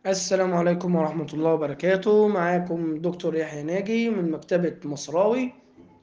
السلام عليكم ورحمة الله وبركاته معاكم دكتور يحيى ناجي من مكتبة مصراوي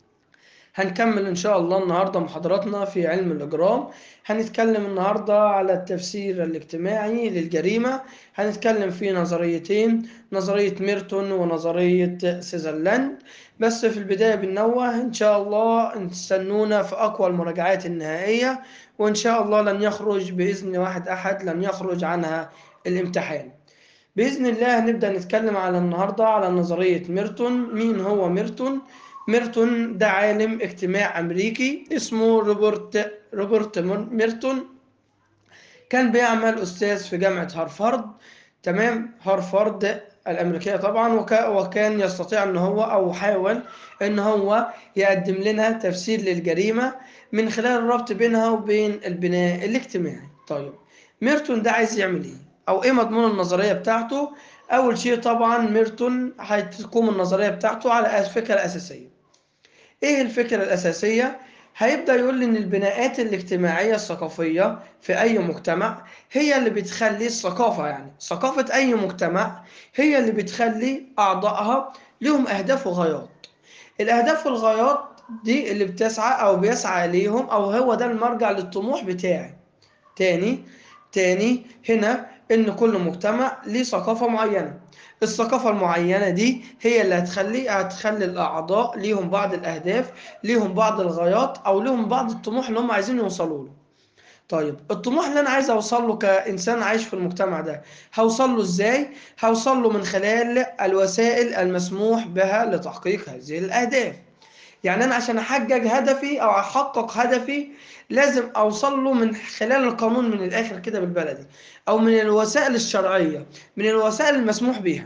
هنكمل إن شاء الله النهاردة محاضراتنا في علم الإجرام هنتكلم النهاردة على التفسير الاجتماعي للجريمة هنتكلم في نظريتين نظرية ميرتون ونظرية سيزرلاند بس في البداية بنوه إن شاء الله تستنونا في أقوى المراجعات النهائية وإن شاء الله لن يخرج بإذن واحد أحد لن يخرج عنها الامتحان بإذن الله هنبدأ نتكلم على النهاردة على نظرية ميرتون مين هو ميرتون؟ ميرتون ده عالم اجتماع أمريكي اسمه روبرت روبرت ميرتون كان بيعمل أستاذ في جامعة هارفارد تمام هارفارد الأمريكية طبعا وك... وكان يستطيع أن هو أو حاول أن هو يقدم لنا تفسير للجريمة من خلال الربط بينها وبين البناء الاجتماعي طيب ميرتون ده عايز يعمل إيه؟ او ايه مضمون النظريه بتاعته اول شيء طبعا ميرتون هتقوم النظريه بتاعته على فكره اساسيه ايه الفكره الاساسيه هيبدا يقول لي ان البناءات الاجتماعيه الثقافيه في اي مجتمع هي اللي بتخلي الثقافه يعني ثقافه اي مجتمع هي اللي بتخلي اعضائها لهم اهداف وغايات الاهداف والغايات دي اللي بتسعى او بيسعى ليهم او هو ده المرجع للطموح بتاعي تاني تاني هنا ان كل مجتمع ليه ثقافه معينه الثقافه المعينه دي هي اللي هتخلي هتخلي الاعضاء ليهم بعض الاهداف ليهم بعض الغايات او ليهم بعض الطموح اللي هم عايزين يوصلوا له طيب الطموح اللي انا عايز اوصل له كانسان عايش في المجتمع ده هوصل له ازاي هوصل له من خلال الوسائل المسموح بها لتحقيق هذه الاهداف يعني انا عشان احقق هدفي او احقق هدفي لازم اوصل له من خلال القانون من الاخر كده بالبلدي او من الوسائل الشرعيه من الوسائل المسموح بها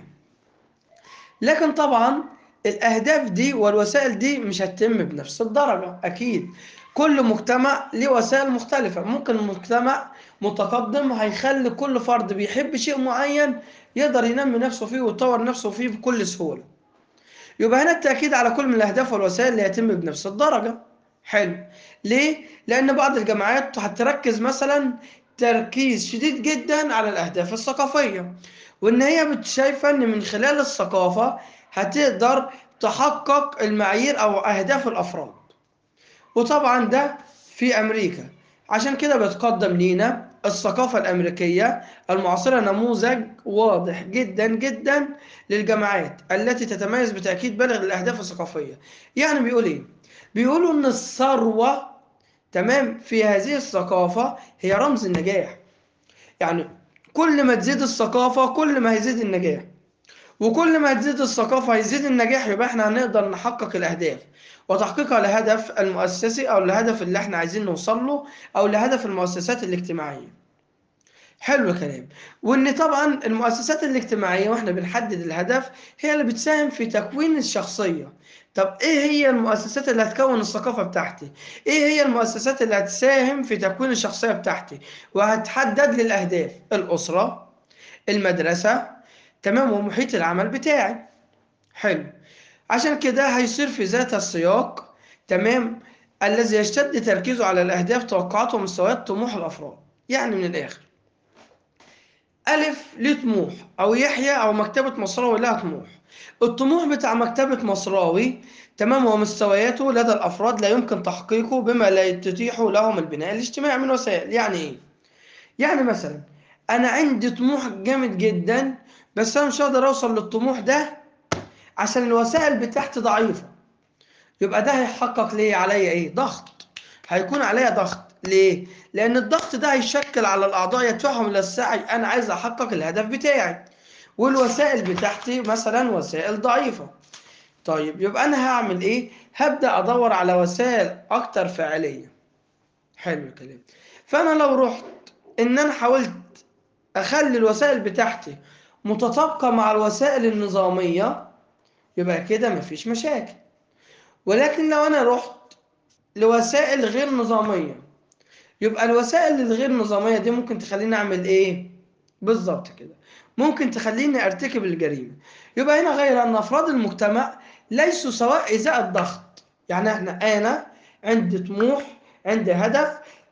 لكن طبعا الاهداف دي والوسائل دي مش هتتم بنفس الدرجه اكيد كل مجتمع ليه وسائل مختلفه ممكن مجتمع متقدم هيخلي كل فرد بيحب شيء معين يقدر ينمي نفسه فيه ويطور نفسه فيه بكل سهوله يبقى هنا التأكيد على كل من الأهداف والوسائل اللي يتم بنفس الدرجة حلو ليه؟ لأن بعض الجامعات هتركز مثلا تركيز شديد جدا على الأهداف الثقافية وإن هي بتشايفة إن من خلال الثقافة هتقدر تحقق المعايير أو أهداف الأفراد وطبعا ده في أمريكا عشان كده بتقدم لينا الثقافة الأمريكية المعاصرة نموذج واضح جدا جدا للجامعات التي تتميز بتأكيد بالغ للأهداف الثقافية يعني بيقول إيه؟ بيقولوا إن الثروة تمام في هذه الثقافة هي رمز النجاح يعني كل ما تزيد الثقافة كل ما هيزيد النجاح وكل ما تزيد الثقافة هيزيد النجاح يبقى احنا هنقدر نحقق الأهداف وتحقيقها لهدف المؤسسي أو الهدف اللي احنا عايزين نوصل له أو لهدف المؤسسات الاجتماعية حلو الكلام وان طبعا المؤسسات الاجتماعيه واحنا بنحدد الهدف هي اللي بتساهم في تكوين الشخصيه طب ايه هي المؤسسات اللي هتكون الثقافه بتاعتي ايه هي المؤسسات اللي هتساهم في تكوين الشخصيه بتاعتي وهتحدد لي الاهداف الاسره المدرسه تمام ومحيط العمل بتاعي حلو عشان كده هيصير في ذات السياق تمام الذي يشتد تركيزه على الاهداف توقعات ومستويات طموح الافراد يعني من الاخر ألف ليه طموح أو يحيى أو مكتبة مصراوي لها طموح الطموح بتاع مكتبة مصراوي تمام ومستوياته لدى الأفراد لا يمكن تحقيقه بما لا تتيح لهم البناء الاجتماعي من وسائل يعني إيه؟ يعني مثلا أنا عندي طموح جامد جدا بس أنا مش هقدر أوصل للطموح ده عشان الوسائل بتاعتي ضعيفة يبقى ده هيحقق ليه عليا إيه؟ ضغط هيكون عليا ضغط ليه؟ لأن الضغط ده هيشكل على الأعضاء يدفعهم إلى السعي أنا عايز أحقق الهدف بتاعي والوسائل بتاعتي مثلا وسائل ضعيفة طيب يبقى أنا هعمل إيه؟ هبدأ أدور على وسائل أكتر فاعلية حلو الكلام فأنا لو رحت إن أنا حاولت أخلي الوسائل بتاعتي متطابقة مع الوسائل النظامية يبقى كده مفيش مشاكل ولكن لو أنا رحت لوسائل غير نظامية يبقى الوسائل الغير نظامية دي ممكن تخليني أعمل إيه؟ بالظبط كده ممكن تخليني أرتكب الجريمة يبقى هنا غير أن أفراد المجتمع ليسوا سواء إزاء الضغط يعني إحنا أنا عندي طموح عندي هدف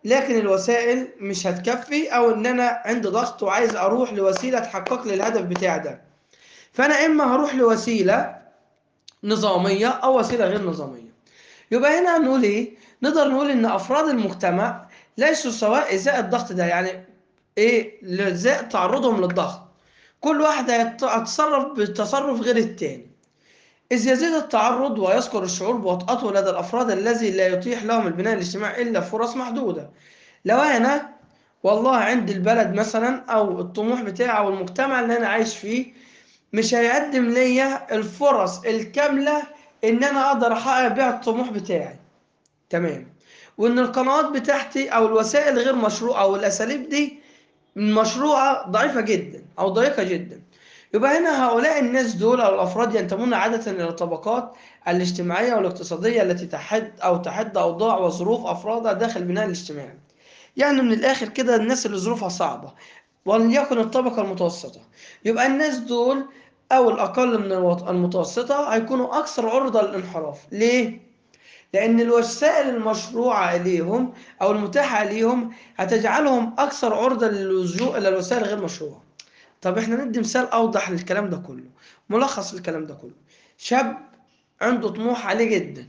لكن الوسائل مش هتكفي او ان انا عندي ضغط وعايز اروح لوسيله تحقق لي الهدف بتاعي ده فانا اما هروح لوسيله نظاميه او وسيله غير نظاميه يبقى هنا هنقول ايه نقدر نقول ان افراد المجتمع ليسوا سواء ازاء الضغط ده يعني ايه ازاء تعرضهم للضغط كل واحد هيتصرف بتصرف غير التاني إذ يزيد التعرض ويذكر الشعور بوطأته لدى الأفراد الذي لا يتيح لهم البناء الاجتماعي إلا فرص محدودة لو أنا والله عندي البلد مثلا أو الطموح بتاعي أو المجتمع اللي أنا عايش فيه مش هيقدم ليا الفرص الكاملة إن أنا أقدر أحقق بيها الطموح بتاعي تمام وإن القنوات بتاعتي أو الوسائل غير مشروعة أو الأساليب دي مشروعة ضعيفة جدا أو ضيقة جدا يبقى هنا هؤلاء الناس دول أو الأفراد ينتمون عادة إلى الطبقات الاجتماعية والاقتصادية التي تحد أو تحد أوضاع وظروف أفرادها داخل البناء الاجتماعي يعني من الآخر كده الناس اللي ظروفها صعبة وليكن الطبقة المتوسطة يبقى الناس دول أو الأقل من المتوسطة هيكونوا أكثر عرضة للانحراف ليه؟ لأن الوسائل المشروعة إليهم أو المتاحة إليهم هتجعلهم أكثر عرضة للجوء إلى الوسائل غير مشروعة طب احنا ندي مثال اوضح للكلام ده كله ملخص للكلام ده كله شاب عنده طموح عالي جدا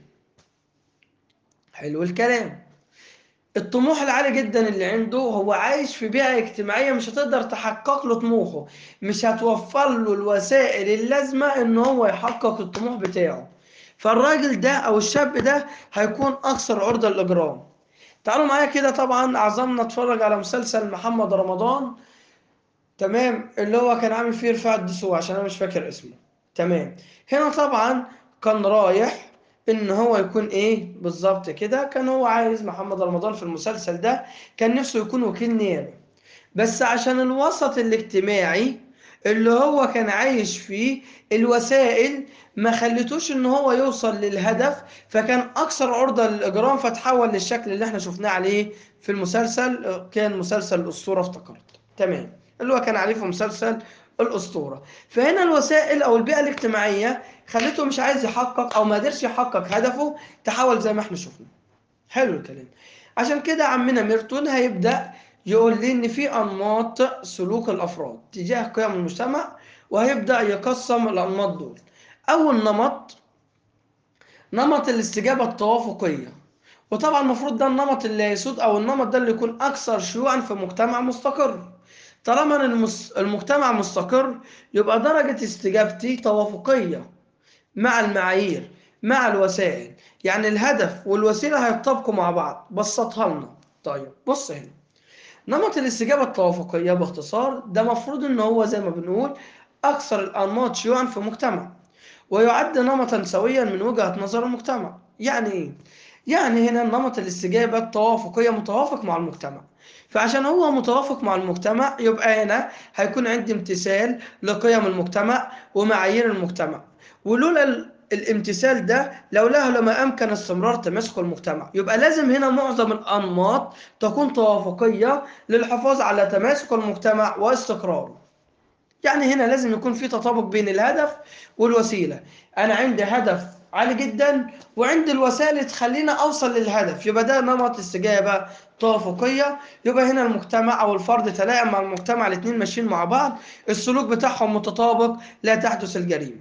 حلو الكلام الطموح العالي جدا اللي عنده هو عايش في بيئة اجتماعية مش هتقدر تحقق له طموحه مش هتوفر له الوسائل اللازمة ان هو يحقق الطموح بتاعه فالراجل ده او الشاب ده هيكون اكثر عرضة للاجرام تعالوا معايا كده طبعا اعظمنا نتفرج على مسلسل محمد رمضان تمام اللي هو كان عامل فيه رفاعة الدسوقي عشان انا مش فاكر اسمه تمام هنا طبعا كان رايح ان هو يكون ايه بالظبط كده كان هو عايز محمد رمضان في المسلسل ده كان نفسه يكون وكيل نيابه بس عشان الوسط الاجتماعي اللي هو كان عايش فيه الوسائل ما خلتوش ان هو يوصل للهدف فكان اكثر عرضة للاجرام فتحول للشكل اللي احنا شفناه عليه في المسلسل كان مسلسل الاسطورة افتكرت تمام اللي هو كان عليه في مسلسل الأسطورة فهنا الوسائل أو البيئة الاجتماعية خلته مش عايز يحقق أو ما قدرش يحقق هدفه تحول زي ما احنا شفنا حلو الكلام عشان كده عمنا ميرتون هيبدأ يقول لي إن في أنماط سلوك الأفراد تجاه قيم المجتمع وهيبدأ يقسم الأنماط دول أول نمط نمط الاستجابة التوافقية وطبعا المفروض ده النمط اللي يسود أو النمط ده اللي يكون أكثر شيوعا في مجتمع مستقر طالما المجتمع مستقر يبقى درجة استجابتي توافقية مع المعايير مع الوسائل يعني الهدف والوسيلة هيتطابقوا مع بعض بسطها لنا طيب بص هنا نمط الاستجابة التوافقية باختصار ده مفروض ان هو زي ما بنقول اكثر الانماط شيوعا في مجتمع ويعد نمطا سويا من وجهة نظر المجتمع يعني ايه يعني هنا نمط الاستجابة التوافقية متوافق مع المجتمع فعشان هو متوافق مع المجتمع يبقى هنا هيكون عندي امتثال لقيم المجتمع ومعايير المجتمع ولولا الامتثال ده لولاه لما امكن استمرار تماسك المجتمع يبقى لازم هنا معظم الانماط تكون توافقيه للحفاظ على تماسك المجتمع واستقراره يعني هنا لازم يكون في تطابق بين الهدف والوسيله انا عندي هدف عالي جدا وعندي الوسائل تخلينا اوصل للهدف يبقى ده نمط استجابه توافقيه يبقى هنا المجتمع او الفرد تلائم مع المجتمع الاثنين ماشيين مع بعض السلوك بتاعهم متطابق لا تحدث الجريمه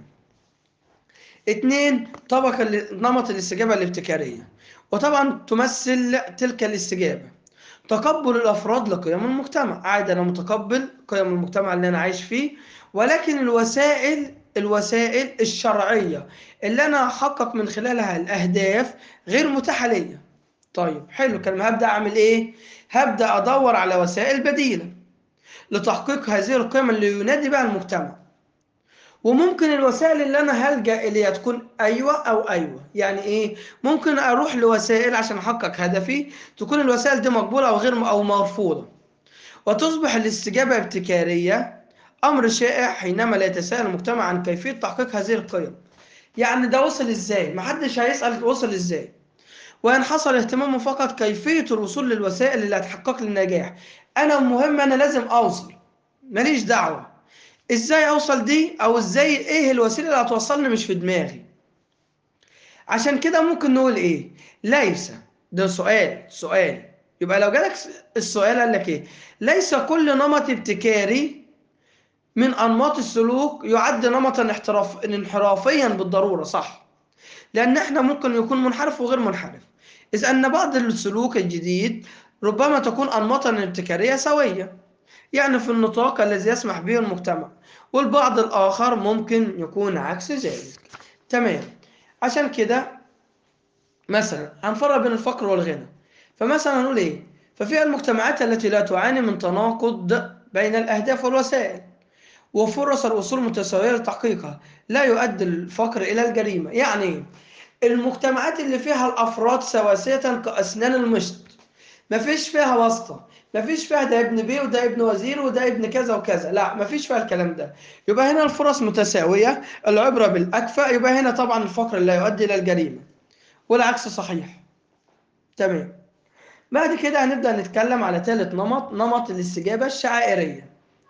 اثنين طبقة نمط الاستجابة الابتكارية وطبعا تمثل تلك الاستجابة تقبل الأفراد لقيم المجتمع عادي أنا متقبل قيم المجتمع اللي أنا عايش فيه ولكن الوسائل الوسائل الشرعية اللي أنا أحقق من خلالها الأهداف غير متاحة ليا طيب حلو الكلام هبدأ أعمل إيه؟ هبدأ أدور على وسائل بديلة لتحقيق هذه القيم اللي ينادي بها المجتمع وممكن الوسائل اللي انا هلجا اليها تكون ايوه او ايوه يعني ايه ممكن اروح لوسائل عشان احقق هدفي تكون الوسائل دي مقبوله او غير او مرفوضه وتصبح الاستجابه ابتكاريه امر شائع حينما لا يتساءل المجتمع عن كيفيه تحقيق هذه القيم يعني ده وصل ازاي محدش هيسال وصل ازاي وان حصل اهتمامه فقط كيفيه الوصول للوسائل اللي هتحقق لي النجاح انا المهم انا لازم اوصل ماليش دعوه ازاي اوصل دي او ازاي ايه الوسيله اللي هتوصلني مش في دماغي عشان كده ممكن نقول ايه ليس ده سؤال سؤال يبقى لو جالك السؤال قال لك ايه ليس كل نمط ابتكاري من انماط السلوك يعد نمطا احتراف انحرافيا بالضروره صح لان احنا ممكن يكون منحرف وغير منحرف اذ ان بعض السلوك الجديد ربما تكون انماطا ابتكاريه سويه يعني في النطاق الذي يسمح به المجتمع والبعض الآخر ممكن يكون عكس ذلك تمام عشان كده مثلا هنفرق بين الفقر والغنى فمثلا هنقول ايه ففي المجتمعات التي لا تعاني من تناقض بين الأهداف والوسائل وفرص الوصول متساوية لتحقيقها لا يؤدي الفقر إلى الجريمة يعني المجتمعات اللي فيها الأفراد سواسية كأسنان المشط مفيش فيها واسطة مفيش فيها ده ابن بيه وده ابن وزير وده ابن كذا وكذا لا مفيش فيها الكلام ده يبقى هنا الفرص متساوية العبرة بالأكفأ يبقى هنا طبعا الفقر لا يؤدي إلى الجريمة والعكس صحيح تمام بعد كده هنبدأ نتكلم على ثالث نمط نمط الاستجابة الشعائرية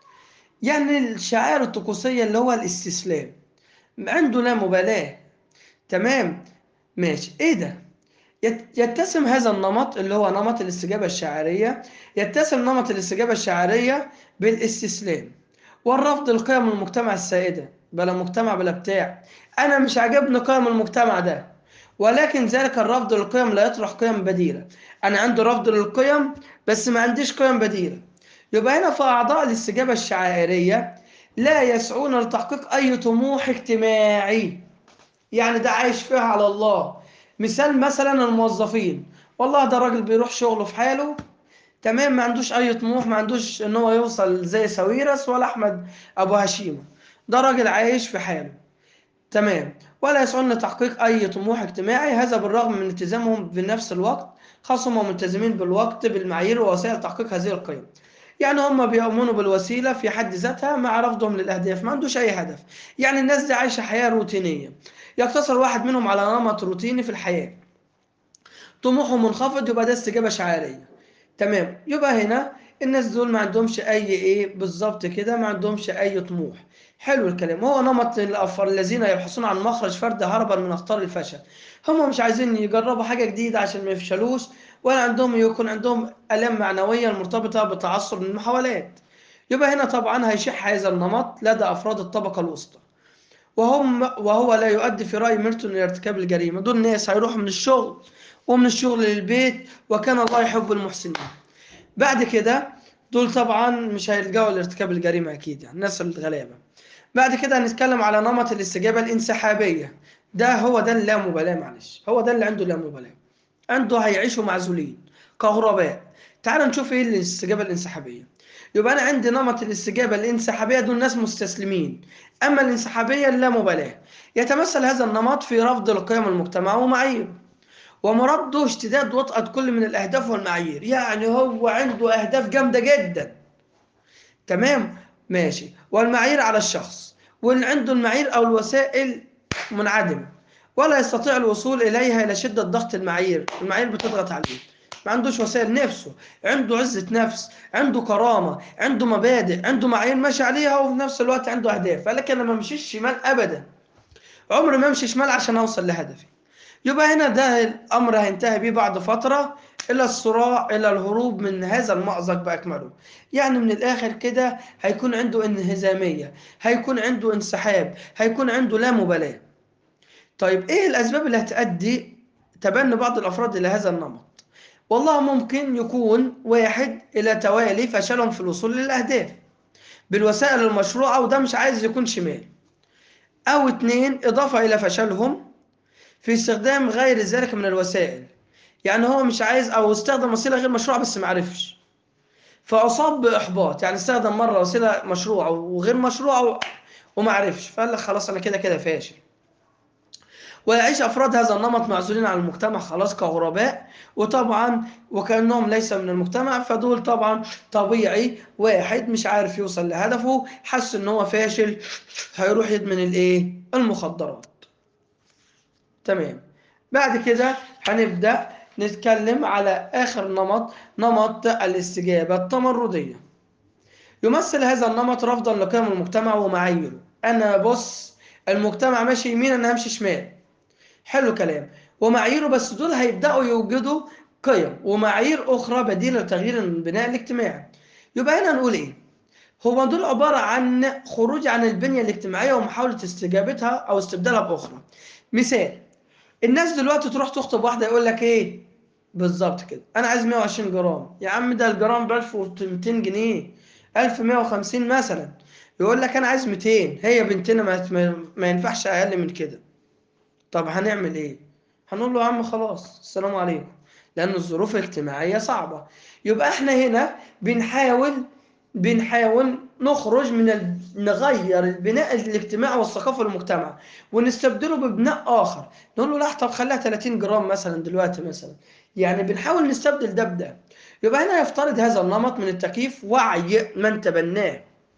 يعني الشعائر الطقوسية اللي هو الاستسلام عنده لا مبالاة تمام ماشي ايه ده يتسم هذا النمط اللي هو نمط الاستجابة الشعرية يتسم نمط الاستجابة الشعرية بالاستسلام والرفض لقيم المجتمع السائدة بلا مجتمع بلا بتاع أنا مش عاجبني قيم المجتمع ده ولكن ذلك الرفض للقيم لا يطرح قيم بديلة أنا عندي رفض للقيم بس ما عنديش قيم بديلة يبقى هنا في أعضاء الاستجابة الشعائرية لا يسعون لتحقيق أي طموح اجتماعي يعني ده عايش فيها على الله مثال مثلا الموظفين والله ده راجل بيروح شغله في حاله تمام ما عندوش اي طموح ما عندوش ان هو يوصل زي ساويرس ولا احمد ابو هشيمه ده راجل عايش في حاله تمام ولا يسعون لتحقيق اي طموح اجتماعي هذا بالرغم من التزامهم بنفس الوقت خاصة هم ملتزمين بالوقت بالمعايير ووسائل تحقيق هذه القيم يعني هم بيؤمنوا بالوسيلة في حد ذاتها مع رفضهم للأهداف ما عندوش أي هدف يعني الناس دي عايشة حياة روتينية يقتصر واحد منهم على نمط روتيني في الحياة طموحه منخفض يبقى ده استجابة شعارية تمام يبقى هنا الناس دول ما عندهمش أي إيه بالظبط كده ما عندهمش أي طموح حلو الكلام هو نمط الأفر الذين يبحثون عن مخرج فرد هربا من أخطار الفشل هم مش عايزين يجربوا حاجة جديدة عشان ما يفشلوش ولا عندهم يكون عندهم آلام معنوية مرتبطة بتعثر من المحاولات يبقى هنا طبعا هيشح هذا النمط لدى أفراد الطبقة الوسطى وهم وهو لا يؤدي في رأي ميلتون إلى ارتكاب الجريمة دول ناس هيروحوا من الشغل ومن الشغل للبيت وكان الله يحب المحسنين بعد كده دول طبعا مش هيلجأوا لارتكاب الجريمة أكيد يعني الناس الغلابة بعد كده هنتكلم على نمط الاستجابة الانسحابية ده هو ده اللامبالاة معلش هو ده اللي عنده اللامبالاة عنده هيعيشوا معزولين كغرباء تعال نشوف ايه الاستجابة الانسحابية يبقى انا عندي نمط الاستجابة الانسحابية دول ناس مستسلمين اما الانسحابية اللامبالاة يتمثل هذا النمط في رفض القيم المجتمع ومعاييره ومرده اشتداد وطأة كل من الأهداف والمعايير يعني هو عنده أهداف جامدة جدا تمام ماشي والمعايير على الشخص واللي عنده المعايير أو الوسائل منعدمة ولا يستطيع الوصول إليها إلى شدة ضغط المعايير المعايير بتضغط عليه ما عندوش وسائل نفسه عنده عزة نفس عنده كرامة عنده مبادئ عنده معايير ماشي عليها وفي نفس الوقت عنده أهداف قال لك أنا ما مشيش شمال أبدا عمري ما امشي شمال عشان أوصل لهدفي يبقى هنا ده الأمر هينتهي بيه بعد فترة إلى الصراع إلى الهروب من هذا المأزق بأكمله يعني من الآخر كده هيكون عنده انهزامية هيكون عنده انسحاب هيكون عنده لا مبالاة طيب إيه الأسباب اللي هتؤدي تبني بعض الأفراد إلى هذا النمط والله ممكن يكون واحد إلى توالي فشلهم في الوصول للأهداف بالوسائل المشروعة وده مش عايز يكون شمال أو اتنين إضافة إلى فشلهم في استخدام غير ذلك من الوسائل يعني هو مش عايز او استخدم وسيله غير مشروعه بس ما عرفش فاصاب باحباط يعني استخدم مره وسيله مشروعه وغير مشروعه وما عرفش فقال لك خلاص انا كده كده فاشل ويعيش افراد هذا النمط معزولين عن المجتمع خلاص كغرباء وطبعا وكانهم ليس من المجتمع فدول طبعا طبيعي واحد مش عارف يوصل لهدفه حس ان هو فاشل هيروح يدمن الايه المخدرات تمام بعد كده هنبدأ نتكلم على آخر نمط نمط الاستجابة التمردية يمثل هذا النمط رفضا لقيم المجتمع ومعاييره أنا بص المجتمع ماشي يمين أنا همشي شمال حلو كلام ومعاييره بس دول هيبدأوا يوجدوا قيم ومعايير أخرى بديلة لتغيير البناء الاجتماعي يبقى هنا نقول إيه؟ هو دول عبارة عن خروج عن البنية الاجتماعية ومحاولة استجابتها أو استبدالها بأخرى مثال الناس دلوقتي تروح تخطب واحدة يقول لك إيه؟ بالظبط كده أنا عايز 120 جرام يا عم ده الجرام ب 1200 جنيه 1150 مثلا يقول لك أنا عايز 200 هي بنتنا ما, ما- ما ينفعش أقل من كده طب هنعمل إيه؟ هنقول له يا عم خلاص السلام عليكم لأن الظروف الاجتماعية صعبة يبقى إحنا هنا بنحاول بنحاول نخرج من ال... نغير البناء الاجتماعي والثقافة المجتمع ونستبدله ببناء آخر نقول له لا طب خليها 30 جرام مثلا دلوقتي مثلا يعني بنحاول نستبدل ده بده يبقى هنا يفترض هذا النمط من التكييف وعي من تبناه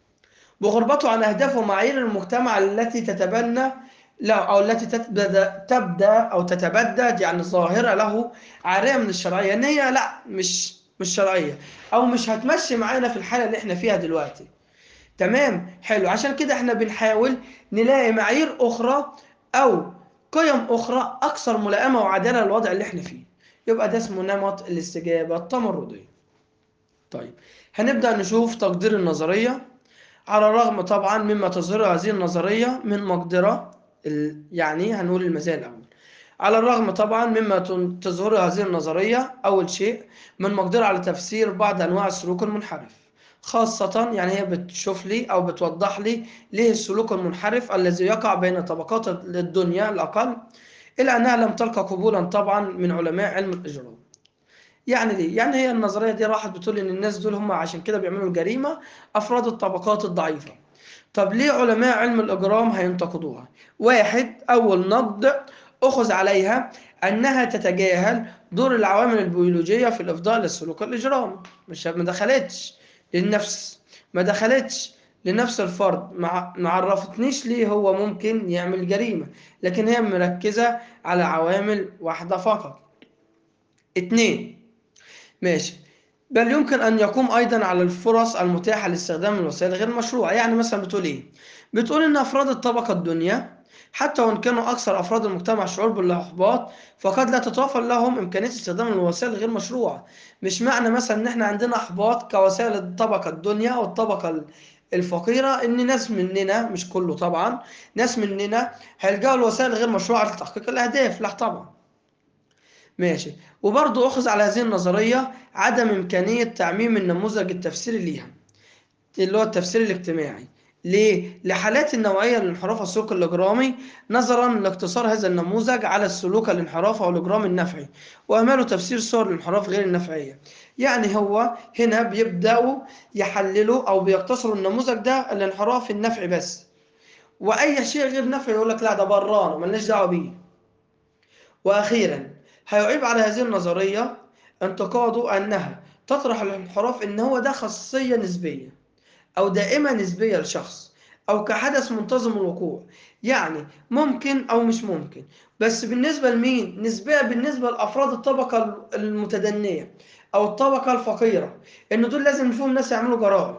بغربته عن أهداف ومعايير المجتمع التي تتبنى لا أو التي تبدأ تبدأ أو تتبدد يعني ظاهرة له عارية من الشرعية إن هي لا مش مش شرعية أو مش هتمشي معانا في الحالة اللي إحنا فيها دلوقتي تمام حلو عشان كده إحنا بنحاول نلاقي معايير أخرى أو قيم أخرى أكثر ملائمة وعدالة للوضع اللي إحنا فيه يبقى ده اسمه نمط الاستجابة التمردية طيب هنبدأ نشوف تقدير النظرية على الرغم طبعا مما تظهره هذه النظرية من مقدرة ال- يعني هنقول المزايا الأول على الرغم طبعا مما تن- تظهره هذه النظرية أول شيء من مقدرة على تفسير بعض أنواع السلوك المنحرف خاصة يعني هي بتشوف لي أو بتوضح لي ليه السلوك المنحرف الذي يقع بين طبقات الدنيا الأقل إلا أنها لم تلقى قبولا طبعا من علماء علم الإجرام يعني ليه؟ يعني هي النظرية دي راحت بتقول إن الناس دول هم عشان كده بيعملوا الجريمة أفراد الطبقات الضعيفة طب ليه علماء علم الإجرام هينتقدوها؟ واحد أول نقد أخذ عليها أنها تتجاهل دور العوامل البيولوجية في الإفضاء للسلوك الإجرامي مش ما دخلتش للنفس ما دخلتش لنفس الفرد ما ما عرفتنيش ليه هو ممكن يعمل جريمة لكن هي مركزة على عوامل واحدة فقط اتنين ماشي بل يمكن أن يقوم أيضا على الفرص المتاحة لاستخدام الوسائل غير المشروعة يعني مثلا بتقول إيه؟ بتقول إن أفراد الطبقة الدنيا حتى وإن كانوا أكثر أفراد المجتمع شعور بالإحباط فقد لا تتوفر لهم إمكانية استخدام الوسائل غير مشروعة مش معنى مثلا إن إحنا عندنا إحباط كوسائل الطبقة الدنيا أو الطبقة ال- الفقيرة إن ناس مننا مش كله طبعا ناس مننا هيلجأوا لوسائل غير مشروعة لتحقيق الأهداف لا طبعا ماشي وبرضه أخذ على هذه النظرية عدم إمكانية تعميم النموذج التفسيري ليها اللي هو التفسير الاجتماعي ليه؟ لحالات النوعية للانحراف السلوك الإجرامي نظرا لاقتصار هذا النموذج على السلوك الانحراف أو الإجرام النفعي وأماله تفسير صور الانحراف غير النفعية يعني هو هنا بيبدأوا يحللوا أو بيقتصروا النموذج ده الانحراف النفعي بس وأي شيء غير نفعي يقول لك لا ده برانه ملناش دعوة بيه وأخيرا هيعيب على هذه النظرية انتقاده أنها تطرح الانحراف إن هو ده خاصية نسبية أو دائمة نسبية لشخص أو كحدث منتظم الوقوع يعني ممكن أو مش ممكن بس بالنسبة لمين؟ نسبية بالنسبة لأفراد الطبقة المتدنية أو الطبقة الفقيرة إن دول لازم فيهم ناس يعملوا جرائم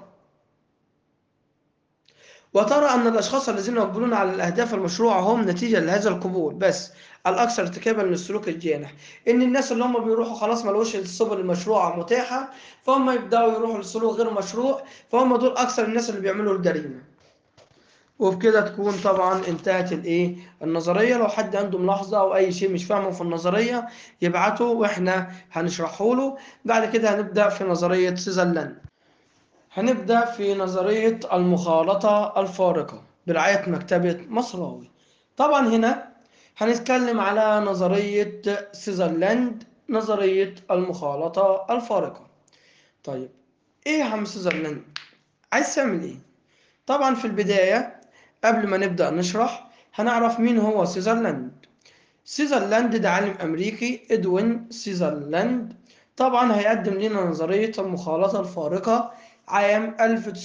وترى أن الأشخاص الذين يقبلون على الأهداف المشروعة هم نتيجة لهذا القبول بس الأكثر ارتكابا للسلوك الجانح إن الناس اللي هم بيروحوا خلاص ما لقوش السبل المشروعة متاحة فهم يبدأوا يروحوا للسلوك غير مشروع فهم دول أكثر الناس اللي بيعملوا الجريمة وبكده تكون طبعا انتهت الايه النظريه لو حد عنده ملاحظه او اي شيء مش فاهمه في النظريه يبعته واحنا هنشرحه له بعد كده هنبدا في نظريه سيزرلاند هنبدأ في نظرية المخالطة الفارقة برعاية مكتبة مصراوي طبعا هنا هنتكلم على نظرية سيزرلاند نظرية المخالطة الفارقة طيب ايه يا عم سيزرلاند عايز تعمل ايه طبعا في البداية قبل ما نبدأ نشرح هنعرف مين هو سيزرلاند سيزرلاند ده عالم أمريكي إدوين سيزرلاند طبعا هيقدم لنا نظرية المخالطة الفارقة عام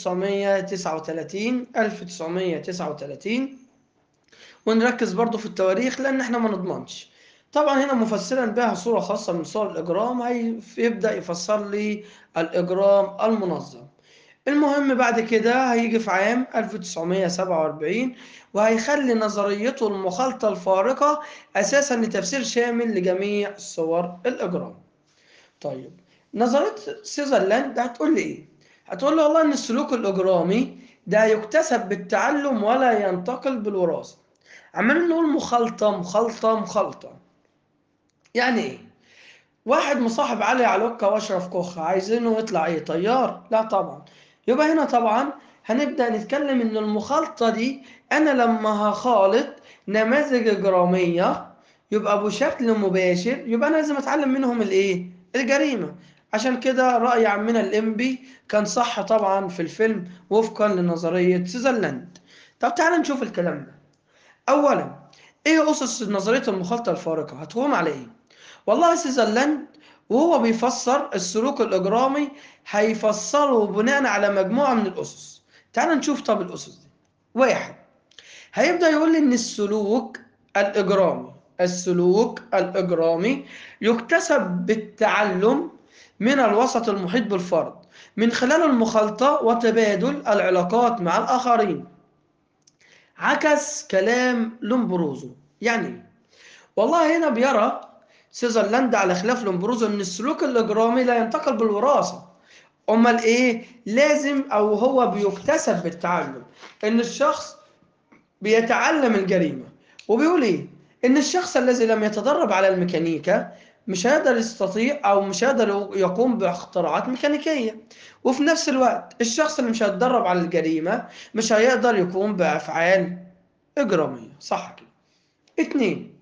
1939 1939 ونركز برضو في التواريخ لأن احنا ما نضمنش طبعا هنا مفسرا بها صورة خاصة من صور الإجرام هيبدأ يفسر لي الإجرام المنظم المهم بعد كده هيجي في عام 1947 وهيخلي نظريته المخالطة الفارقة أساسا لتفسير شامل لجميع صور الإجرام طيب نظريه سيزرلاند هتقول لي ايه هتقول لي والله ان السلوك الاجرامي ده يكتسب بالتعلم ولا ينتقل بالوراثه عمالين نقول مخالطه مخالطه مخالطه يعني ايه واحد مصاحب علي علوكة واشرف كوخ عايزينه يطلع ايه طيار لا طبعا يبقى هنا طبعا هنبدأ نتكلم ان المخالطة دي انا لما هخالط نماذج اجرامية يبقى بشكل مباشر يبقى انا لازم اتعلم منهم الايه الجريمة عشان كده رأي عمنا الإنبي كان صح طبعا في الفيلم وفقا لنظرية سيزرلاند طب تعال نشوف الكلام ده أولا إيه أسس نظرية المخالطة الفارقة هتقوم على إيه والله سيزرلاند وهو بيفسر السلوك الإجرامي هيفسره بناء على مجموعة من الأسس تعال نشوف طب الأسس دي واحد هيبدأ يقول لي إن السلوك الإجرامي السلوك الإجرامي يكتسب بالتعلم من الوسط المحيط بالفرد من خلال المخالطة وتبادل العلاقات مع الآخرين عكس كلام لومبروزو يعني والله هنا بيرى سيزرلاند على خلاف لومبروزو ان السلوك الاجرامي لا ينتقل بالوراثه امال ايه لازم او هو بيكتسب بالتعلم ان الشخص بيتعلم الجريمه وبيقول ايه ان الشخص الذي لم يتدرب على الميكانيكا مش هيقدر يستطيع او مش هيقدر يقوم باختراعات ميكانيكيه وفي نفس الوقت الشخص اللي مش هيتدرب على الجريمه مش هيقدر يقوم بافعال اجراميه صح كده اتنين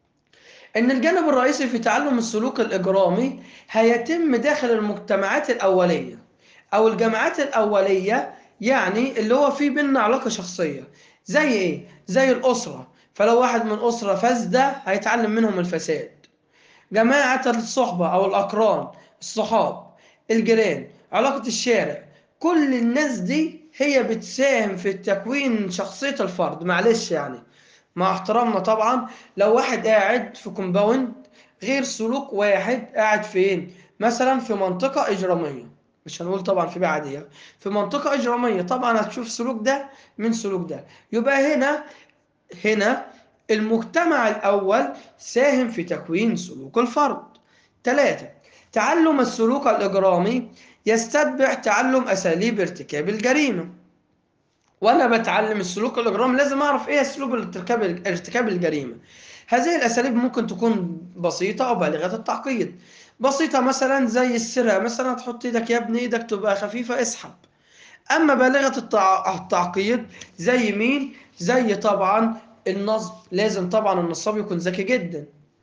ان الجانب الرئيسي في تعلم السلوك الاجرامي هيتم داخل المجتمعات الاوليه او الجامعات الاوليه يعني اللي هو فيه بيننا علاقه شخصيه زي ايه زي الاسره فلو واحد من اسره فاسده هيتعلم منهم الفساد جماعه الصحبه او الاقران الصحاب الجيران علاقه الشارع كل الناس دي هي بتساهم في تكوين شخصيه الفرد معلش يعني مع احترامنا طبعا لو واحد قاعد في كومباوند غير سلوك واحد قاعد فين مثلا في منطقة إجرامية مش هنقول طبعا في بيئة عادية في منطقة إجرامية طبعا هتشوف سلوك ده من سلوك ده يبقى هنا هنا المجتمع الأول ساهم في تكوين سلوك الفرد ثلاثة تعلم السلوك الإجرامي يستتبع تعلم أساليب ارتكاب الجريمة وانا بتعلم السلوك الاجرامي لازم اعرف ايه اسلوب ارتكاب ارتكاب الجريمه هذه الاساليب ممكن تكون بسيطه او بالغه التعقيد بسيطه مثلا زي السرقه مثلا تحط ايدك يا ابني ايدك تبقى خفيفه اسحب اما بالغه التع... التعقيد زي مين زي طبعا النصب لازم طبعا النصاب يكون ذكي جدا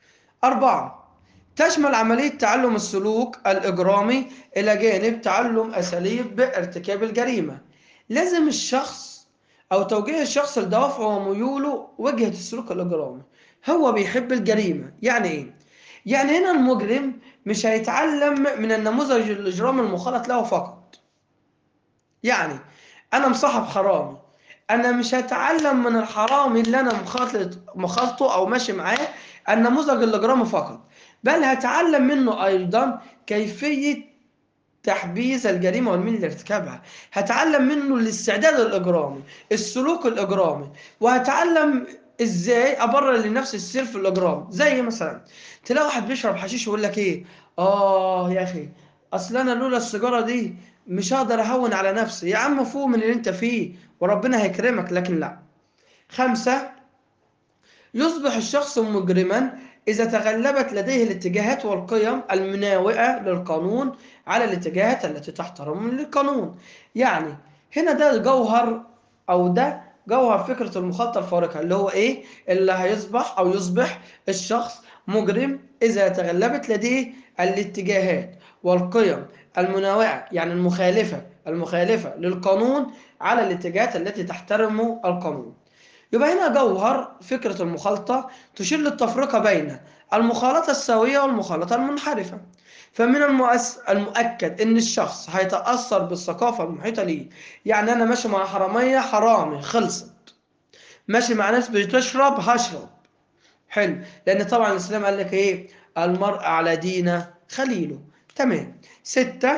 أربعة تشمل عملية تعلم السلوك الإجرامي إلى جانب تعلم أساليب ارتكاب الجريمة لازم الشخص او توجيه الشخص لدوافعه وميوله وجهه السلوك الاجرامي هو بيحب الجريمه يعني ايه يعني هنا المجرم مش هيتعلم من النموذج الاجرامي المخالط له فقط يعني انا مصاحب حرامي انا مش هتعلم من الحرامي اللي انا مخالط مخالطه او ماشي معاه النموذج الاجرامي فقط بل هتعلم منه ايضا كيفيه تحبيز الجريمه والميل لارتكابها هتعلم منه الاستعداد الاجرامي السلوك الاجرامي وهتعلم ازاي ابرر لنفسي السير في الاجرام زي مثلا تلاقي واحد بيشرب حشيش ويقول لك ايه اه يا اخي اصل انا لولا السيجاره دي مش هقدر اهون على نفسي يا عم فوق من اللي انت فيه وربنا هيكرمك لكن لا خمسة يصبح الشخص مجرما إذا تغلبت لديه الاتجاهات والقيم المناوئة للقانون على الاتجاهات التي تحترم للقانون يعني هنا ده جوهر أو ده جوهر فكرة المخالطة الفارقة اللي هو إيه اللي هيصبح أو يصبح الشخص مجرم إذا تغلبت لديه الاتجاهات والقيم المناوئة يعني المخالفة المخالفة للقانون على الاتجاهات التي تحترم القانون يبقى هنا جوهر فكرة المخالطة تشير للتفرقة بين المخالطة السوية والمخالطة المنحرفة فمن المؤس... المؤكد ان الشخص هيتأثر بالثقافة المحيطة ليه يعني انا ماشي مع حرامية حرامي خلصت ماشي مع ناس بتشرب هشرب حلو لان طبعا الاسلام قال لك ايه المرء على دين خليله تمام ستة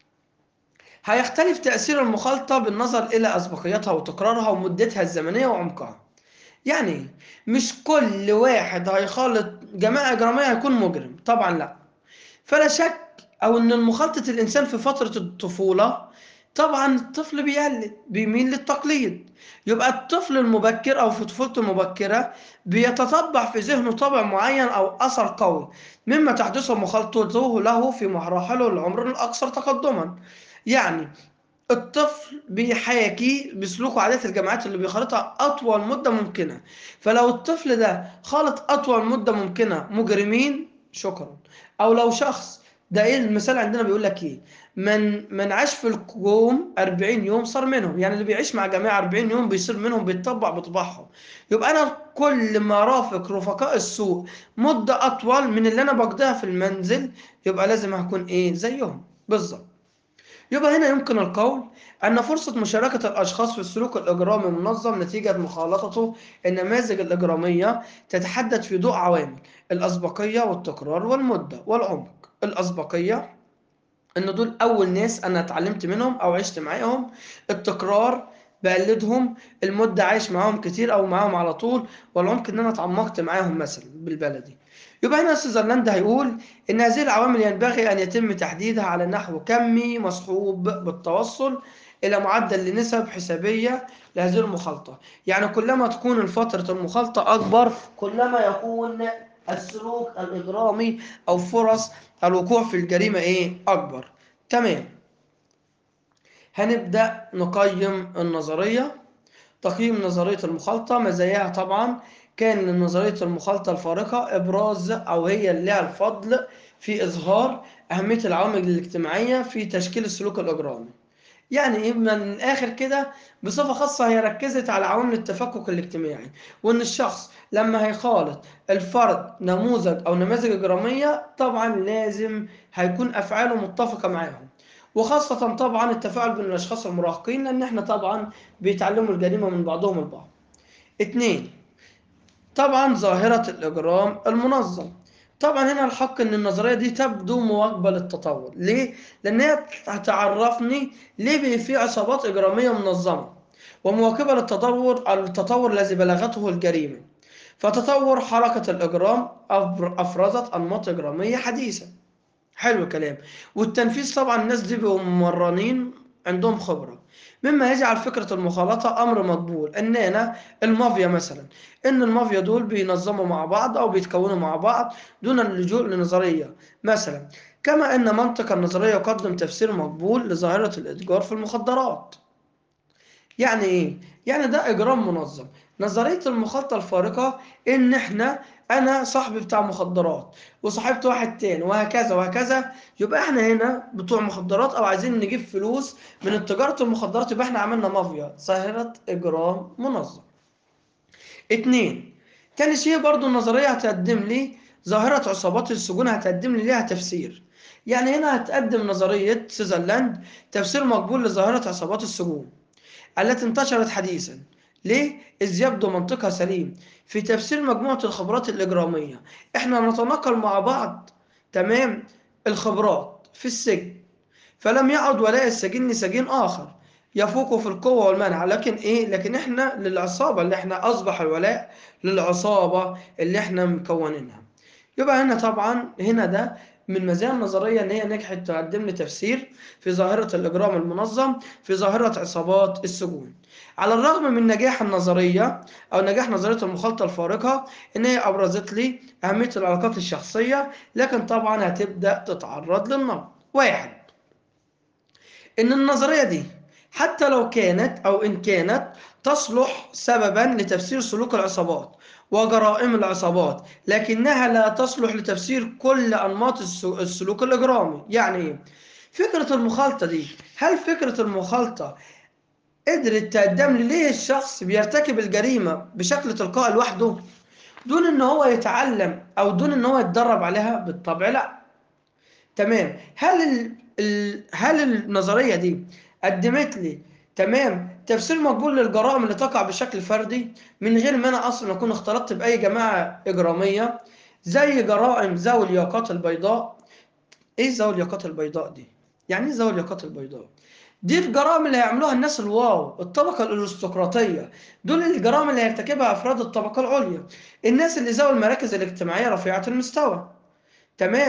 هيختلف تأثير المخالطة بالنظر إلى أسبقيتها وتكرارها ومدتها الزمنية وعمقها يعني مش كل واحد هيخالط جماعة إجرامية هيكون مجرم طبعا لا فلا شك أو إن مخالطة الإنسان في فترة الطفولة طبعا الطفل بيقلد بيميل للتقليد يبقى الطفل المبكر أو في طفولته المبكرة بيتطبع في ذهنه طبع معين أو أثر قوي مما تحدثه مخالطته له في مراحله العمر الأكثر تقدما يعني الطفل بيحاكي بسلوك وعادات الجماعات اللي بيخالطها أطول مدة ممكنة فلو الطفل ده خالط أطول مدة ممكنة مجرمين شكرا أو لو شخص ده ايه المثال عندنا بيقول لك ايه من من عاش في القوم 40 يوم صار منهم يعني اللي بيعيش مع جماعه 40 يوم بيصير منهم بيتطبع بطباعهم يبقى انا كل ما رافق رفقاء السوء مده اطول من اللي انا بقضيها في المنزل يبقى لازم هكون ايه زيهم بالظبط يبقى هنا يمكن القول أن فرصة مشاركة الأشخاص في السلوك الإجرامي المنظم نتيجة مخالطته النماذج الإجرامية تتحدد في ضوء عوامل الأسبقية والتكرار والمدة والعمق الأسبقية إن دول أول ناس أنا اتعلمت منهم أو عشت معاهم التكرار بقلدهم المدة عايش معاهم كتير أو معاهم على طول والعمق إن أنا اتعمقت معاهم مثلا بالبلدي يبقى هنا سويسرلاند هيقول إن هذه العوامل ينبغي أن يتم تحديدها على نحو كمي مصحوب بالتوصل إلى معدل لنسب حسابية لهذه المخالطة يعني كلما تكون فترة المخالطة أكبر كلما يكون السلوك الإجرامي أو فرص الوقوع في الجريمة إيه أكبر تمام هنبدأ نقيم النظرية تقييم نظرية المخالطة مزاياها طبعا كان نظرية المخالطة الفارقة إبراز أو هي اللي لها الفضل في إظهار أهمية العوامل الاجتماعية في تشكيل السلوك الإجرامي يعني إيه من الآخر كده بصفة خاصة هي ركزت على عوامل التفكك الاجتماعي وإن الشخص لما هيخالط الفرد نموذج أو نماذج إجرامية طبعا لازم هيكون أفعاله متفقة معاهم وخاصة طبعا التفاعل بين الأشخاص المراهقين لأن إحنا طبعا بيتعلموا الجريمة من بعضهم البعض. اتنين طبعا ظاهرة الإجرام المنظم طبعا هنا الحق ان النظريه دي تبدو مواكبه للتطور ليه لان هي هتعرفني ليه بي- في عصابات اجراميه منظمه ومواكبه للتطور التطور الذي بلغته الجريمه فتطور حركه الاجرام أفر- افرزت انماط اجراميه حديثه حلو الكلام والتنفيذ طبعا الناس دي بيبقوا ممرنين عندهم خبره مما يجعل فكره المخالطه امر مقبول ان انا المافيا مثلا ان المافيا دول بينظموا مع بعض او بيتكونوا مع بعض دون اللجوء لنظريه مثلا كما ان منطق النظريه يقدم تفسير مقبول لظاهره الاتجار في المخدرات يعني ايه يعني ده اجرام منظم نظريه المخالطه الفارقه ان احنا انا صاحبي بتاع مخدرات وصاحبت واحد تاني وهكذا وهكذا يبقى احنا هنا بتوع مخدرات او عايزين نجيب فلوس من تجاره المخدرات يبقى احنا عملنا مافيا ظاهره اجرام منظم اتنين تاني شيء برضو النظرية هتقدم لي ظاهرة عصابات السجون هتقدم لي ليها تفسير يعني هنا هتقدم نظرية سويسرلاند تفسير مقبول لظاهرة عصابات السجون التي انتشرت حديثا ليه؟ إذ يبدو منطقها سليم في تفسير مجموعة الخبرات الإجرامية إحنا نتناقل مع بعض تمام الخبرات في السجن فلم يعد ولاء السجين لسجين آخر يفوق في القوة والمنع لكن إيه لكن إحنا للعصابة اللي إحنا أصبح الولاء للعصابة اللي إحنا مكونينها يبقى هنا طبعا هنا ده من مزايا النظرية إن هي نجحت تقدم لي تفسير في ظاهرة الإجرام المنظم في ظاهرة عصابات السجون على الرغم من نجاح النظرية أو نجاح نظرية المخالطة الفارقة إن هي أبرزت لي أهمية العلاقات الشخصية لكن طبعا هتبدأ تتعرض للنقد واحد إن النظرية دي حتى لو كانت أو إن كانت تصلح سببا لتفسير سلوك العصابات وجرائم العصابات لكنها لا تصلح لتفسير كل أنماط الس- السلوك الإجرامي يعني إيه؟ فكرة المخالطة دي هل فكرة المخالطة قدرت تقدم لي ليه الشخص بيرتكب الجريمة بشكل تلقائي لوحده دون ان هو يتعلم او دون ان هو يتدرب عليها بالطبع لا تمام هل ال... ال... هل النظرية دي قدمت لي تمام تفسير مقبول للجرائم اللي تقع بشكل فردي من غير ما انا اصلا اكون اختلطت باي جماعة اجرامية زي جرائم ذوي الياقات البيضاء ايه ذوي الياقات البيضاء دي يعني ايه ذوي الياقات البيضاء دي الجرائم اللي هيعملوها الناس الواو الطبقة الارستقراطية دول الجرائم اللي هيرتكبها افراد الطبقة العليا الناس اللي ذوي المراكز الاجتماعية رفيعة المستوى تمام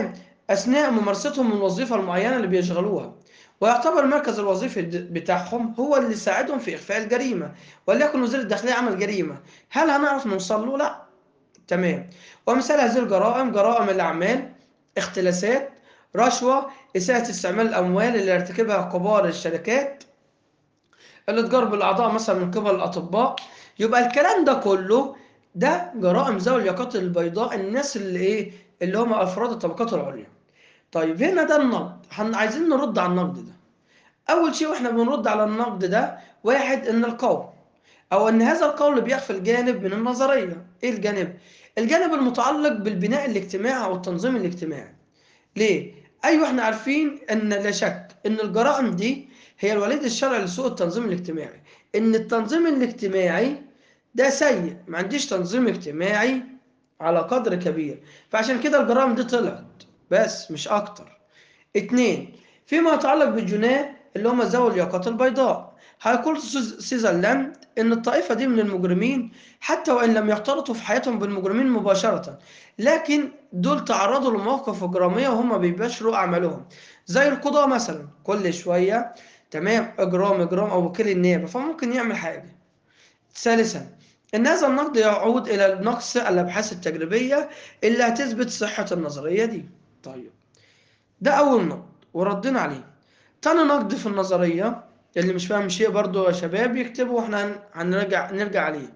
أثناء ممارستهم الوظيفة المعينة اللي بيشغلوها ويعتبر المركز الوظيفي د- بتاعهم هو اللي ساعدهم في إخفاء الجريمة وليكن وزير الداخلية عمل جريمة هل هنعرف نوصل له؟ لا تمام ومثال هذه الجرائم جرائم الأعمال اختلاسات رشوة إساءة استعمال الأموال اللي يرتكبها كبار الشركات الإتجار بالأعضاء مثلا من قبل الأطباء يبقى الكلام ده كله ده جرائم ذوي الياقات البيضاء الناس اللي إيه اللي هم أفراد الطبقات العليا طيب هنا ده النقد هن- عايزين نرد على النقد ده أول شيء وإحنا بنرد على النقد ده واحد إن القول أو إن هذا القول بيغفل جانب من النظرية إيه الجانب؟ الجانب المتعلق بالبناء الاجتماعي أو التنظيم الاجتماعي ليه؟ أيوه إحنا عارفين إن لا شك إن الجرائم دي هي الوليد الشرعي لسوء التنظيم الاجتماعي إن التنظيم الاجتماعي ده سيء ما عنديش تنظيم اجتماعي على قدر كبير فعشان كده الجرائم دي طلعت بس مش أكتر اتنين فيما يتعلق بالجناه اللي هم ذوي الياقات البيضاء هيقول سوز- سيزرلاند ان الطائفه دي من المجرمين حتى وان لم يختلطوا في حياتهم بالمجرمين مباشره لكن دول تعرضوا لمواقف اجراميه وهم بيباشروا اعمالهم زي القضاه مثلا كل شويه تمام اجرام اجرام او وكيل النيابه فممكن يعمل حاجه ثالثا ان هذا النقد يعود الى نقص الابحاث التجريبيه اللي هتثبت صحه النظريه دي طيب ده أول نقد وردينا عليه تاني نقد في النظرية اللي مش فاهم شيء برضو يا شباب يكتبه واحنا هن- هنرجع نرجع عليه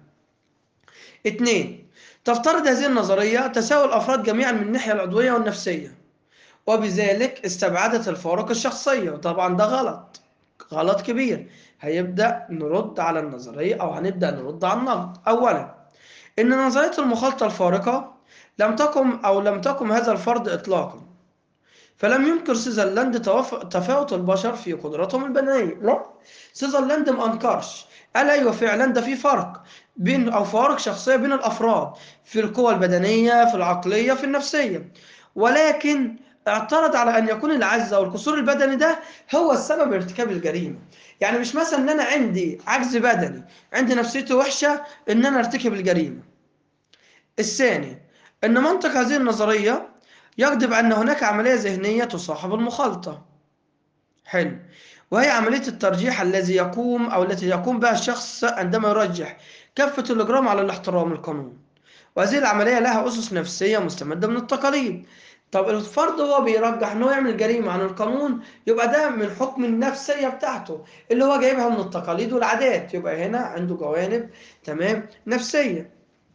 اتنين تفترض هذه النظرية تساوي الأفراد جميعا من الناحية العضوية والنفسية وبذلك استبعدت الفوارق الشخصية وطبعا ده غلط غلط كبير هيبدأ نرد على النظرية أو هنبدأ نرد على النقد أولا إن نظرية المخالطة الفارقة لم تقم أو لم تقم هذا الفرض إطلاقا فلم ينكر سيزرلاند توف- تفاوت البشر في قدراتهم البدنية لا سيزرلاند ما انكرش قال ايوه فعلا ده في فرق بين او فوارق شخصيه بين الافراد في القوى البدنيه في العقليه في النفسيه ولكن اعترض على ان يكون العجز او القصور البدني ده هو السبب ارتكاب الجريمه يعني مش مثلا ان انا عندي عجز بدني عندي نفسيتي وحشه ان انا ارتكب الجريمه الثاني ان منطق هذه النظريه يكذب أن هناك عملية ذهنية تصاحب المخالطة حلو وهي عملية الترجيح الذي يقوم أو التي يقوم بها الشخص عندما يرجح كافة الإجرام على الاحترام القانون وهذه العملية لها أسس نفسية مستمدة من التقاليد طب الفرد هو بيرجح ان هو يعمل جريمة عن القانون يبقى ده من حكم النفسية بتاعته اللي هو جايبها من التقاليد والعادات يبقى هنا عنده جوانب تمام نفسية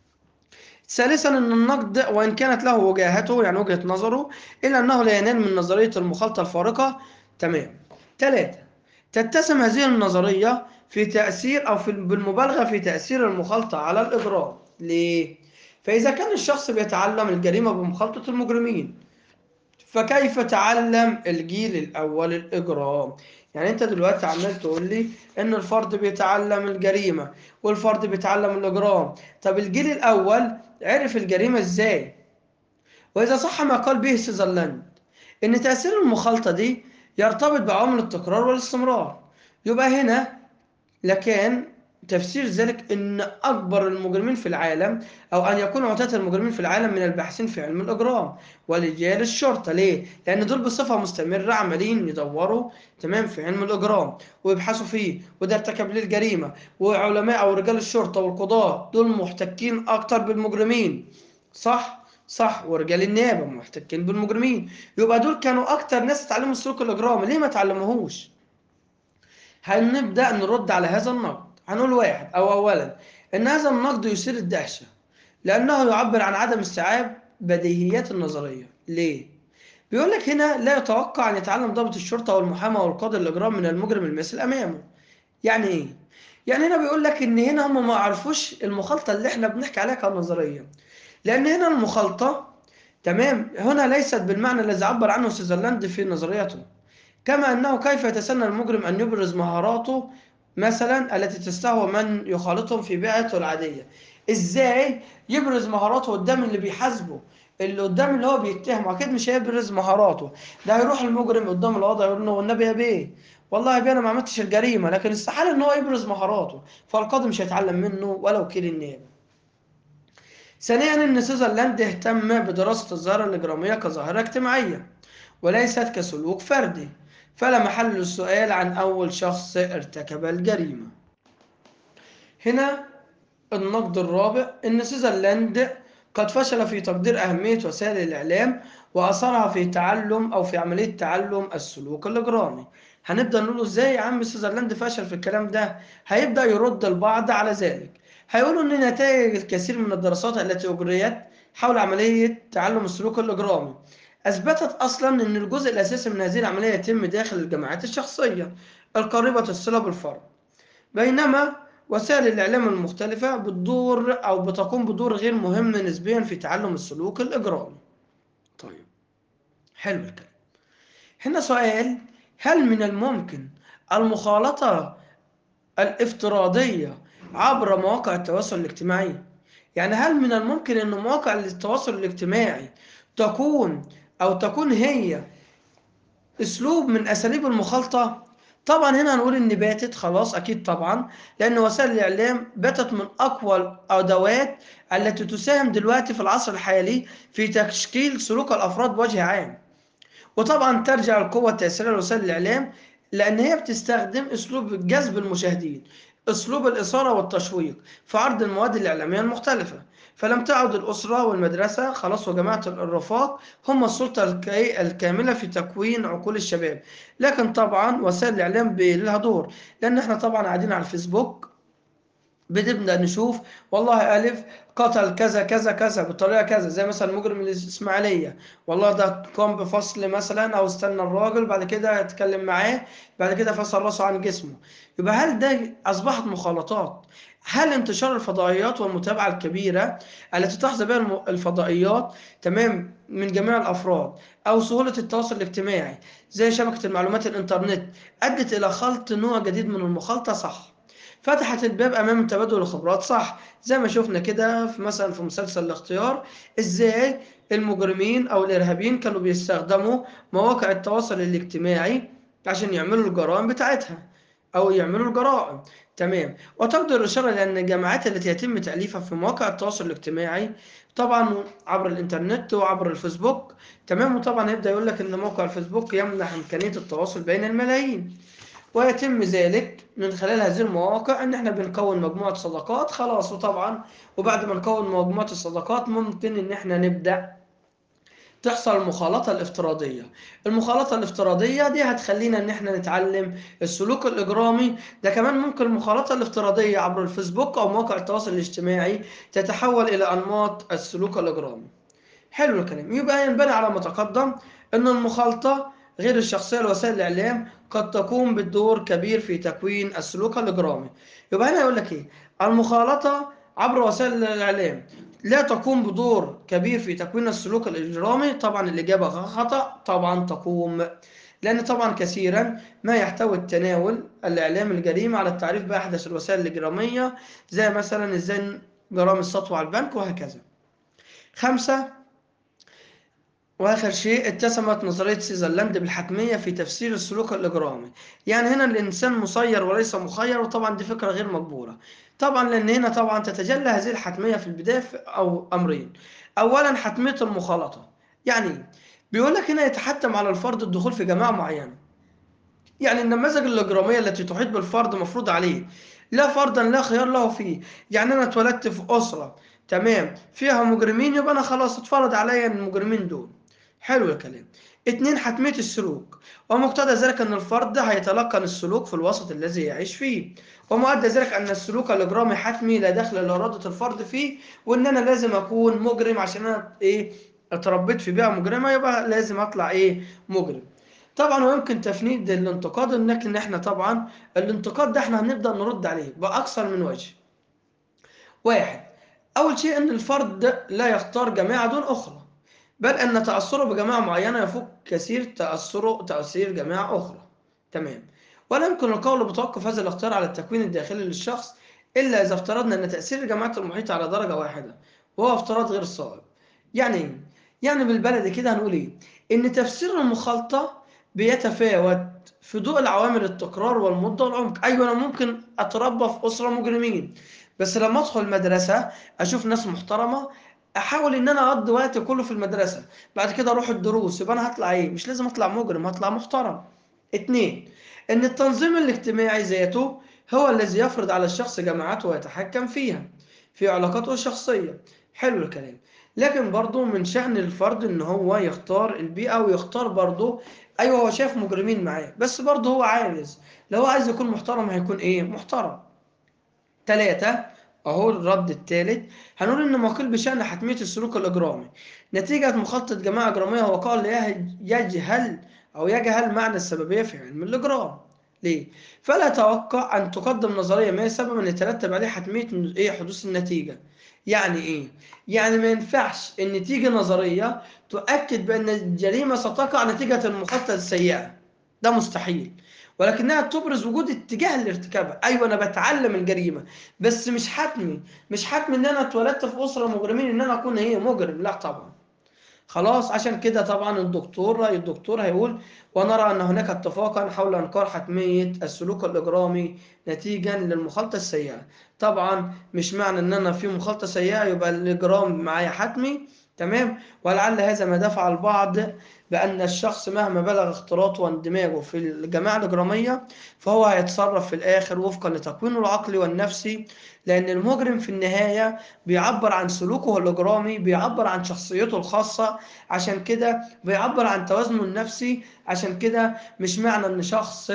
ثالثا ان النقد وان كانت له وجاهته يعني وجهة نظره الا انه لا ينال من نظرية المخالطة الفارقة تمام ثلاثة تتسم هذه النظرية في تأثير او في بالمبالغة في تأثير المخالطة على الإجرام ليه؟ فإذا كان الشخص بيتعلم الجريمة بمخالطة المجرمين فكيف تعلم الجيل الأول الإجرام؟ يعني أنت دلوقتي عمال تقول لي إن الفرد بيتعلم الجريمة والفرد بيتعلم الإجرام، طب الجيل الأول عرف الجريمة إزاي؟ وإذا صح ما قال به سيزرلاند إن تأثير المخالطة دي يرتبط بعوامل التكرار والاستمرار، يبقى هنا لكان تفسير ذلك ان اكبر المجرمين في العالم او ان يكون عتاة المجرمين في العالم من الباحثين في علم الاجرام ورجال الشرطه ليه لان دول بصفه مستمره عمالين يدوروا تمام في علم الاجرام ويبحثوا فيه وده ارتكب ليه الجريمه وعلماء او رجال الشرطه والقضاه دول محتكين اكتر بالمجرمين صح صح ورجال النيابه محتكين بالمجرمين يبقى دول كانوا اكتر ناس اتعلموا السلوك الاجرامي ليه ما اتعلموهوش هنبدأ نرد على هذا النقد هنقول واحد أو أولا إن هذا النقد يثير الدهشة لأنه يعبر عن عدم استيعاب بديهيات النظرية ليه؟ بيقول لك هنا لا يتوقع أن يتعلم ضابط الشرطة والمحامي والقاضي الإجرام من المجرم المثل أمامه يعني إيه؟ يعني هنا بيقول لك إن هنا هم ما عرفوش المخالطة اللي إحنا بنحكي عليها كنظرية لأن هنا المخالطة تمام هنا ليست بالمعنى الذي عبر عنه سيزرلاند في نظريته كما أنه كيف يتسنى المجرم أن يبرز مهاراته مثلا التي تستهوى من يخالطهم في بيئته العادية إزاي يبرز مهاراته قدام اللي بيحاسبه اللي قدام اللي هو بيتهمه أكيد مش هيبرز مهاراته ده هيروح المجرم قدام الوضع يقول له والنبي يا بيه والله يا بيه أنا ما عملتش الجريمة لكن استحالة إن هو يبرز مهاراته فالقاضي مش هيتعلم منه ولا وكيل النيابة ثانيا ان سويسرلاند اهتم بدراسة الظاهرة الإجرامية كظاهرة اجتماعية وليست كسلوك فردي فلا محل للسؤال عن أول شخص ارتكب الجريمة هنا النقد الرابع إن سويسرلاند قد فشل في تقدير أهمية وسائل الإعلام وأثرها في تعلم أو في عملية تعلم السلوك الإجرامي هنبدأ نقول إزاي يا عم سويسرلاند فشل في الكلام ده هيبدأ يرد البعض على ذلك هيقولوا إن نتائج الكثير من الدراسات التي أجريت حول عملية تعلم السلوك الإجرامي أثبتت أصلا أن الجزء الأساسي من هذه العملية يتم داخل الجماعات الشخصية القريبة الصلة بالفرد بينما وسائل الإعلام المختلفة بتدور أو بتقوم بدور غير مهم نسبيا في تعلم السلوك الإجرامي طيب حلو الكلام هنا سؤال هل من الممكن المخالطة الافتراضية عبر مواقع التواصل الاجتماعي يعني هل من الممكن أن مواقع التواصل الاجتماعي تكون أو تكون هي أسلوب من أساليب المخالطة طبعا هنا هنقول ان باتت خلاص اكيد طبعا لان وسائل الاعلام باتت من اقوى الادوات التي تساهم دلوقتي في العصر الحالي في تشكيل سلوك الافراد بوجه عام وطبعا ترجع القوه التاثيريه لوسائل الاعلام لان هي بتستخدم اسلوب جذب المشاهدين اسلوب الاثاره والتشويق في عرض المواد الاعلاميه المختلفه فلم تعد الأسرة والمدرسة خلاص وجماعة الرفاق هم السلطة الكاملة في تكوين عقول الشباب لكن طبعا وسائل الإعلام لها دور لأن احنا طبعا قاعدين على الفيسبوك بنبدأ نشوف والله ألف قتل كذا كذا كذا بطريقة كذا زي مثلا مجرم الإسماعيلية والله ده قام بفصل مثلا أو استنى الراجل بعد كده يتكلم معاه بعد كده فصل راسه عن جسمه يبقى هل ده أصبحت مخالطات هل انتشار الفضائيات والمتابعة الكبيرة التي تحظى بها الفضائيات تمام من جميع الأفراد أو سهولة التواصل الاجتماعي زي شبكة المعلومات الإنترنت أدت إلى خلط نوع جديد من المخالطة صح فتحت الباب امام تبادل الخبرات صح زي ما شفنا كده في مثلا في مسلسل الاختيار ازاي المجرمين او الارهابيين كانوا بيستخدموا مواقع التواصل الاجتماعي عشان يعملوا الجرائم بتاعتها او يعملوا الجرائم تمام وتقدر الإشارة لأن الجماعات التي يتم تأليفها في مواقع التواصل الاجتماعي طبعا عبر الإنترنت وعبر الفيسبوك تمام وطبعا يبدأ يقول لك إن موقع الفيسبوك يمنح إمكانية التواصل بين الملايين ويتم ذلك من خلال هذه المواقع ان احنا بنكون مجموعة صداقات خلاص وطبعا وبعد ما نكون مجموعة الصداقات ممكن ان احنا نبدأ تحصل المخالطة الافتراضية المخالطة الافتراضية دي هتخلينا ان احنا نتعلم السلوك الاجرامي ده كمان ممكن المخالطة الافتراضية عبر الفيسبوك او مواقع التواصل الاجتماعي تتحول الى انماط السلوك الاجرامي حلو الكلام يبقى ينبني على ما تقدم ان المخالطة غير الشخصية لوسائل الإعلام قد تقوم بالدور كبير في تكوين السلوك الإجرامي يبقى هنا يقول لك إيه المخالطة عبر وسائل الإعلام لا تقوم بدور كبير في تكوين السلوك الإجرامي طبعا الإجابة خطأ طبعا تقوم لأن طبعا كثيرا ما يحتوي التناول الإعلام الجريمة على التعريف بأحدث الوسائل الإجرامية زي مثلا إزاي جرائم السطو على البنك وهكذا خمسة واخر شيء اتسمت نظريه سويسرلاند بالحتميه في تفسير السلوك الاجرامي يعني هنا الانسان مسير وليس مخير وطبعا دي فكره غير مقبوله طبعا لان هنا طبعا تتجلى هذه الحتميه في البدايه في او امرين اولا حتميه المخالطه يعني بيقول لك هنا يتحتم على الفرد الدخول في جماعه معينه يعني النماذج الاجراميه التي تحيط بالفرد مفروض عليه لا فردا لا خيار له فيه يعني انا اتولدت في اسره تمام فيها مجرمين يبقى انا خلاص اتفرض عليا المجرمين دول حلو الكلام اتنين حتمية السلوك ومقتضى ذلك أن الفرد هيتلقن السلوك في الوسط الذي يعيش فيه ومؤدى ذلك أن السلوك الإجرامي حتمي لا دخل لإرادة الفرد فيه وإن أنا لازم أكون مجرم عشان أنا إيه اتربيت في بيئة مجرمة يبقى لازم أطلع إيه مجرم طبعا ويمكن تفنيد الانتقاد لكن احنا طبعا الانتقاد ده احنا هنبدأ نرد عليه بأكثر من وجه واحد أول شيء أن الفرد لا يختار جماعة دون أخرى بل أن تأثره بجماعة معينة يفوق كثير تأثره تأثير جماعة أخرى تمام ولا يمكن القول بتوقف هذا الاختيار على التكوين الداخلي للشخص إلا إذا افترضنا أن تأثير الجماعات المحيطة على درجة واحدة وهو افتراض غير صائب يعني إيه؟ يعني بالبلدي كده هنقول إيه؟ إن تفسير المخالطة بيتفاوت في ضوء العوامل التكرار والمدة والعمق أيوة أنا ممكن أتربى في أسرة مجرمين بس لما أدخل المدرسة أشوف ناس محترمة احاول ان انا اقضي وقتي كله في المدرسه بعد كده اروح الدروس يبقى انا هطلع ايه مش لازم اطلع مجرم هطلع محترم اتنين ان التنظيم الاجتماعي ذاته هو الذي يفرض على الشخص جماعته ويتحكم فيها في علاقاته الشخصيه حلو الكلام لكن برضه من شأن الفرد ان هو يختار البيئه ويختار برضه ايوه هو شايف مجرمين معاه بس برضه هو عايز لو هو عايز يكون محترم هيكون ايه محترم ثلاثة أهو الرد الثالث هنقول إن ما قيل بشأن حتمية السلوك الإجرامي نتيجة مخطط جماعة إجرامية هو قال يجهل أو يجهل معنى السببية في علم الإجرام ليه؟ فلا أتوقع أن تقدم نظرية ما سببا يترتب عليه حتمية إيه حدوث النتيجة يعني إيه؟ يعني ما ينفعش إن تيجي نظرية تؤكد بأن الجريمة ستقع نتيجة المخطط السيئة ده مستحيل ولكنها تبرز وجود اتجاه لارتكابها ايوه انا بتعلم الجريمه بس مش حتمي مش حتمي ان انا اتولدت في اسره مجرمين ان انا اكون هي مجرم لا طبعا خلاص عشان كده طبعا الدكتور رأي الدكتور هيقول ونرى أن هناك اتفاقا حول إنكار حتمية السلوك الإجرامي نتيجا للمخالطة السيئة طبعا مش معنى أن أنا في مخالطة سيئة يبقى الإجرام معايا حتمي تمام ولعل هذا ما دفع البعض بأن الشخص مهما بلغ اختلاطه واندماجه في الجماعة الإجرامية فهو هيتصرف في الآخر وفقا لتكوينه العقلي والنفسي لأن المجرم في النهاية بيعبر عن سلوكه الإجرامي بيعبر عن شخصيته الخاصة عشان كده بيعبر عن توازنه النفسي عشان كده مش معنى إن شخص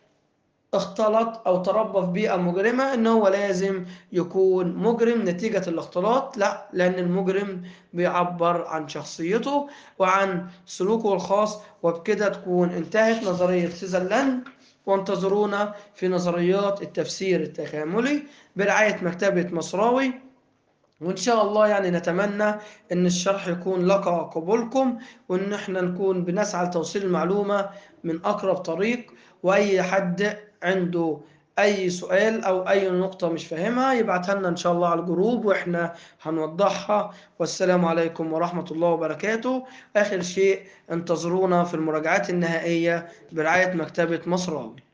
اختلط او تربى في بيئه مجرمه ان هو لازم يكون مجرم نتيجه الاختلاط لا لان المجرم بيعبر عن شخصيته وعن سلوكه الخاص وبكده تكون انتهت نظريه سيزرلاند وانتظرونا في نظريات التفسير التكاملي برعايه مكتبه مصراوي وإن شاء الله يعني نتمنى إن الشرح يكون لقى قبولكم وإن إحنا نكون بنسعى لتوصيل المعلومة من أقرب طريق وأي حد عنده أي سؤال أو أي نقطة مش فاهمها يبعتها لنا إن شاء الله على الجروب وإحنا هنوضحها والسلام عليكم ورحمة الله وبركاته آخر شيء انتظرونا في المراجعات النهائية برعاية مكتبة مصراوي